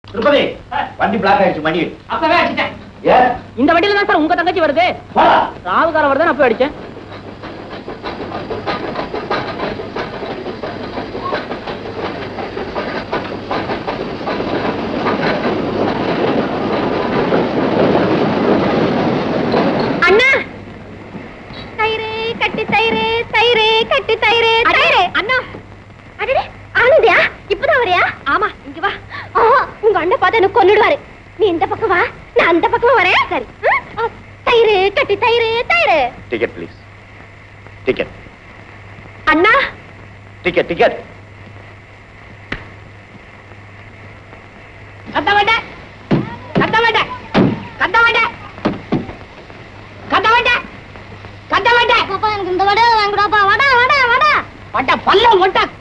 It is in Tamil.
திருப்பதி வண்டி பிளாக் ஆயிடுச்சு மணி அப்பவே அடிச்சிட்டேன் ஏன் இந்த வண்டியில தான் சார் உங்க தங்கச்சி வருது போடா ராவுகாரம் வருது அப்பவே அடிச்சேன் அண்ணா தயிரே கட்டி தயிரே தயிரே கட்டி தயிரே தயிரே அண்ணா அடடே ஆனந்தியா இப்பதான் வரியா ஆமா இங்க வா ஆ, உங்க அண்ணன் பார்த்து எனக்கு கொன்னுடுவாரு நீ இந்த பக்கம் வா நான் அந்த பக்கம் வரேன் சரி ஆ, ஆ, தயிரே கட்டி தயிரே தயிரே டிக்கெட் ப்ளீஸ் டிக்கெட் அண்ணா டிக்கெட் டிக்கெட் கத்த மாட்டேன் கத்த மாட்டேன் கத்த மாட்டேன் கத்த மாட்டேன் கத்த மாட்டேன் பாப்பா எனக்கு இந்த வடை வாங்குடாப்பா வடை வடை வடை பட்ட பல்ல மொட்டை